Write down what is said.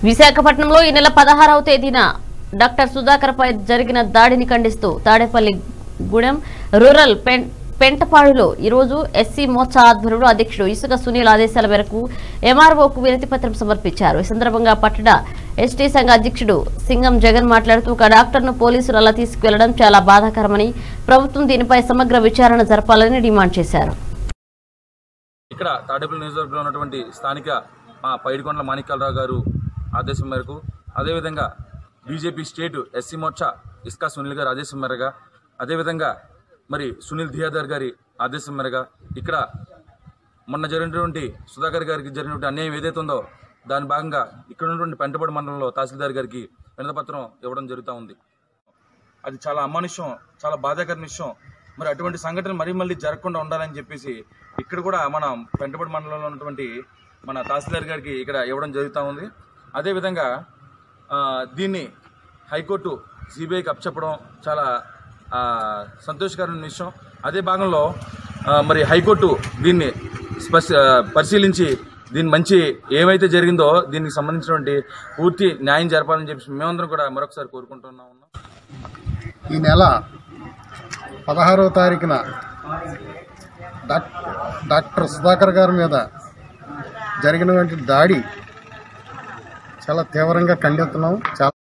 విశాఖపట్నంలో ఈ నెల పదహారవ తేదీన డాక్టర్ సుధాకర్ పై జరిగిన దాడిని ఖండిస్తూ తాడేపల్లి గూడెం రూరల్ పెన్ పెంటపాడులో ఈరోజు ఎస్సీ మోర్చా ఆధ్వర్యంలో అధ్యక్షుడు ఇసుక సునీల్ ఆదేశాల మేరకు ఎంఆర్ఓకు వినతి పత్రం సమర్పించారు ఈ సందర్భంగా పట్టణ ఎస్టీ సంఘ అధ్యక్షుడు సింగం జగన్ మాట్లాడుతూ ఒక డాక్టర్ను పోలీసులు అలా తీసుకువెళ్లడం చాలా బాధాకరమని ప్రభుత్వం దీనిపై సమగ్ర విచారణ జరపాలని డిమాండ్ చేశారు ఇక్కడ తాడేపల్లి నియోజకవర్గంలో ఉన్నటువంటి స్థానిక మా పైడికొండల మాణిక్యాలరావు గారు ఆదేశం మేరకు అదేవిధంగా బీజేపీ స్టేట్ ఎస్సీ మోర్చా ఇస్కా సునీల్ గారి ఆదేశం మేరగా అదేవిధంగా మరి సునీల్ ధియాదర్ గారి ఆదేశం మేరగా ఇక్కడ మొన్న జరిగినటువంటి సుధాకర్ గారికి జరిగినటువంటి అన్యాయం ఏదైతే ఉందో దాని భాగంగా ఇక్కడ ఉన్నటువంటి పెంటపాడు మండలంలో తహసీల్దార్ గారికి వినతపత్రం ఇవ్వడం జరుగుతూ ఉంది అది చాలా అమానుష్యం చాలా బాధాకరమైన విషయం మరి అటువంటి సంఘటన మరీ మళ్ళీ జరగకుండా ఉండాలని చెప్పేసి ఇక్కడ కూడా మన పెంటపడి మండలంలో ఉన్నటువంటి మన తహసీల్దార్ గారికి ఇక్కడ ఇవ్వడం జరుగుతూ ఉంది అదేవిధంగా ఆ, దీన్ని హైకోర్టు సిబిఐకి అప్పచెప్పడం చాలా ఆ, సంతోషకరమైన విషయం అదే భాగంలో ఆ, మరి హైకోర్టు దీన్ని స్పశ ఆ, పరిశీలించి దీని మంచి ఏమైతే జరిగిందో దీనికి సంబంధించినటువంటి పూర్తి న్యాయం జరపాలని చెప్పి మేమందరం కూడా మరొకసారి కోరుకుంటున్నాం ఉన్నాం ఈ నెల పదహారవ తారీఖున డాక్ డాక్టర్ సుధాకర్ గారి మీద జరిగినటువంటి దాడి చాలా తీవ్రంగా ఖండిస్తున్నాం చాలా